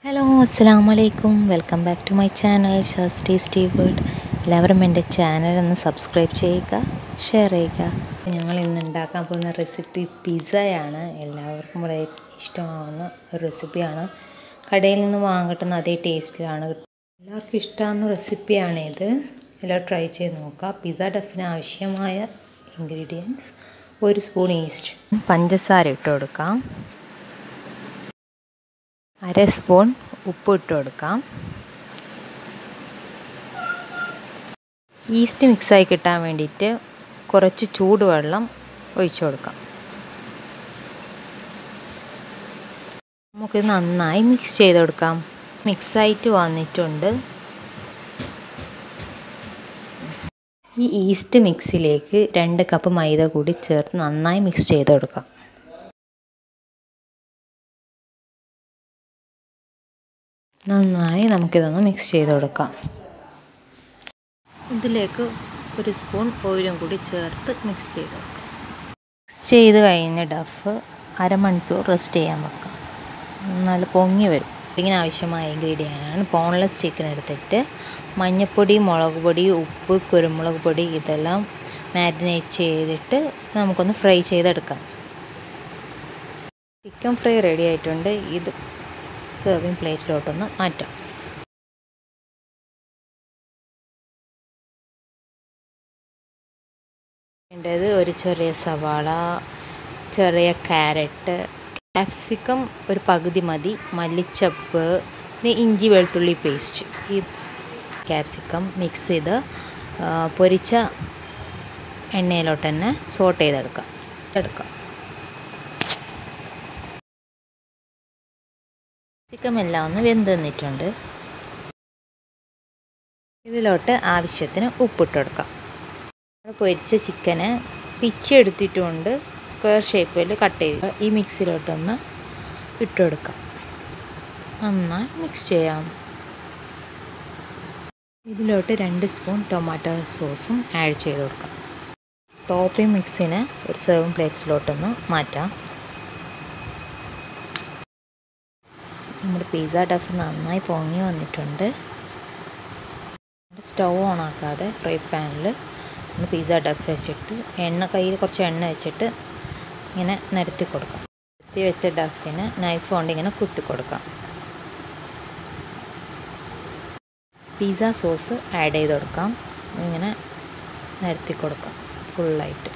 hello അസ്സാം വലൈക്കും welcome back to my channel Shaz tasty world എല്ലാവരും എൻ്റെ ചാനൽ ഒന്ന് സബ്സ്ക്രൈബ് ചെയ്യുക ഷെയർ ചെയ്യുക ഞങ്ങൾ ഇന്ന് ഉണ്ടാക്കാൻ പോകുന്ന റെസിപ്പി പിസ്സയാണ് എല്ലാവർക്കും വളരെ ഇഷ്ടമാവുന്ന ഒരു റെസിപ്പിയാണ് കടയിൽ നിന്ന് വാങ്ങാൻ കിട്ടുന്ന അതേ ടേസ്റ്റിലാണ് എല്ലാവർക്കും ഇഷ്ടമാവുന്ന റെസിപ്പിയാണ് ഇത് എല്ലാവരും ട്രൈ ചെയ്ത് നോക്കുക പിസ്സ ഡഫിന് ആവശ്യമായ ഇൻഗ്രീഡിയൻസ് ഒരു സ്പൂൺ ഈസ്റ്റ് പഞ്ചസാര ഇട്ട് കൊടുക്കാം അര സ്പൂൺ ഉപ്പ് ഇട്ട് കൊടുക്കാം ഈസ്റ്റ് മിക്സായി കിട്ടാൻ വേണ്ടിയിട്ട് കുറച്ച് ചൂടുവെള്ളം ഒഴിച്ചു കൊടുക്കാം നമുക്ക് നന്നായി മിക്സ് ചെയ്ത് കൊടുക്കാം മിക്സായിട്ട് വന്നിട്ടുണ്ട് ഈ ഈസ്റ്റ് മിക്സിലേക്ക് രണ്ട് കപ്പ് മൈദ കൂടി ചേർത്ത് നന്നായി മിക്സ് ചെയ്ത് കൊടുക്കാം നന്നായി നമുക്കിതൊന്ന് മിക്സ് ചെയ്ത് കൊടുക്കാം ഇതിലേക്ക് ഒരു സ്പൂൺ ഓയിലും കൂടി ചേർത്ത് മിക്സ് ചെയ്ത് കൊടുക്കാം മിക്സ് ചെയ്ത് കഴിഞ്ഞ ഡഫ് അരമണിക്കൂർ റെസ്റ്റ് ചെയ്യാൻ വെക്കാം നല്ല പൊങ്ങി വരും ഇങ്ങനെ ആവശ്യമായ ഇൻഗ്രീഡിയൻ്റാണ് ബോൺലെസ് ചിക്കൻ എടുത്തിട്ട് മഞ്ഞൾപ്പൊടി മുളക് പൊടി ഉപ്പ് കുരുമുളക് പൊടി ഇതെല്ലാം മാരിനേറ്റ് ചെയ്തിട്ട് നമുക്കൊന്ന് ഫ്രൈ ചെയ്തെടുക്കാം ചിക്കൻ ഫ്രൈ റെഡി ആയിട്ടുണ്ട് ഇത് സെർവിങ് പ്ലേറ്റിലോട്ടൊന്ന് മാറ്റാം വേണ്ടത് ഒരു ചെറിയ സവാള ചെറിയ ക്യാരറ്റ് ക്യാപ്സിക്കം ഒരു പകുതി മതി മല്ലിച്ചപ്പ് പിന്നെ ഇഞ്ചി വെളുത്തുള്ളി പേസ്റ്റ് ഈ ക്യാപ്സിക്കം മിക്സ് ചെയ്ത് പൊരിച്ച എണ്ണയിലോട്ട് തന്നെ സോട്ട് ചെയ്തെടുക്കാം എടുക്കാം ചിക്കൻ എല്ലാം ഒന്ന് വെന്ത് നിന്നിട്ടുണ്ട് ഇതിലോട്ട് ആവശ്യത്തിന് ഉപ്പിട്ട് കൊടുക്കാം പൊരിച്ച ചിക്കന് പിച്ചെടുത്തിട്ടുകൊണ്ട് സ്ക്വയർ ഷേപ്പിൽ കട്ട് ചെയ്ത് ഈ മിക്സിലോട്ടൊന്ന് ഇട്ട് കൊടുക്കാം നന്നായി മിക്സ് ചെയ്യാം ഇതിലോട്ട് രണ്ട് സ്പൂൺ ടൊമാറ്റോ സോസും ആഡ് ചെയ്ത് കൊടുക്കാം ടോപ്പിംഗ് മിക്സിന് ഒരു സെർവിങ് പ്ലേറ്റ്സിലോട്ടൊന്ന് മാറ്റാം നമ്മുടെ പിസ്സ ഡഫ് നന്നായി പൊങ്ങി വന്നിട്ടുണ്ട് സ്റ്റൗ ഓൺ ആക്കാതെ ഫ്രൈ പാനിൽ നമ്മൾ പിസ്സ ഡഫ് വെച്ചിട്ട് എണ്ണ കയ്യിൽ കുറച്ച് എണ്ണ വെച്ചിട്ട് ഇങ്ങനെ നിരത്തി കൊടുക്കാം നിരത്തി വെച്ച ഡഫിന് നൈഫ് കൊണ്ട് ഇങ്ങനെ കുത്തി കൊടുക്കാം പിസ്സ സോസ് ആഡ് ചെയ്ത് കൊടുക്കാം ഇങ്ങനെ നിരത്തി കൊടുക്കാം ഫുള്ളായിട്ട്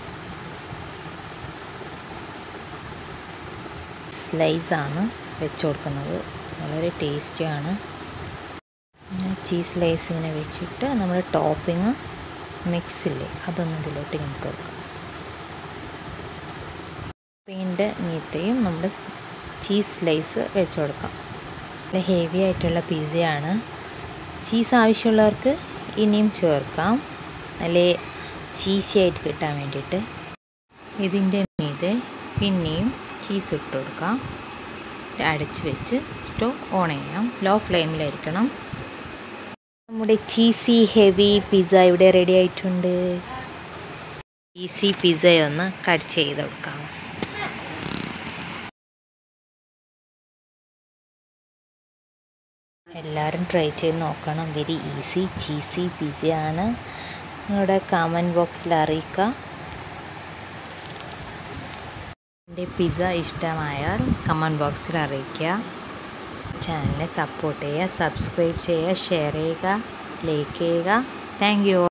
സ്ലൈസാണ് വെച്ച് കൊടുക്കുന്നത് വളരെ ടേസ്റ്റിയാണ് ചീസ് ലൈസ് ഇങ്ങനെ വെച്ചിട്ട് നമ്മൾ ടോപ്പിങ് മിക്സില്ലേ അതൊന്നും ഇതിലോട്ട് ഇങ്ങനെ ഇട്ട് കൊടുക്കാം ടോപ്പിങ്ങിൻ്റെ മീത്തയും നമ്മൾ ചീസ് സ്ലൈസ് വെച്ച് കൊടുക്കാം നല്ല ഹെവി ആയിട്ടുള്ള പിസയാണ് ചീസ് ആവശ്യമുള്ളവർക്ക് ഇനിയും ചേർക്കാം നല്ല ചീസി ആയിട്ട് കിട്ടാൻ വേണ്ടിയിട്ട് ഇതിൻ്റെ മീതെ പിന്നെയും ചീസ് ഇട്ട് കൊടുക്കാം അടച്ച് വെച്ച് സ്റ്റവ് ഓൺ ചെയ്യാം ലോ ഫ്ലെയിമിലായിരിക്കണം നമ്മുടെ ചീസി ഹെവി പിസ്സ ഇവിടെ റെഡി ആയിട്ടുണ്ട് ചീസി പിസ്സ ഒന്ന് കട്ട് ചെയ്ത് കൊടുക്കാം എല്ലാവരും ട്രൈ ചെയ്ത് നോക്കണം വെരി ഈസി ചീസി പിസ്സയാണ് നിങ്ങളുടെ കമൻറ്റ് ബോക്സിൽ അറിയിക്കുക എൻ്റെ പിസ്സ ഇഷ്ടമായാൽ കമൻറ്റ് ബോക്സിൽ അറിയിക്കുക ചാനലിനെ സപ്പോർട്ട് ചെയ്യുക സബ്സ്ക്രൈബ് ചെയ്യുക ഷെയർ ചെയ്യുക ലൈക്ക് ചെയ്യുക താങ്ക് യു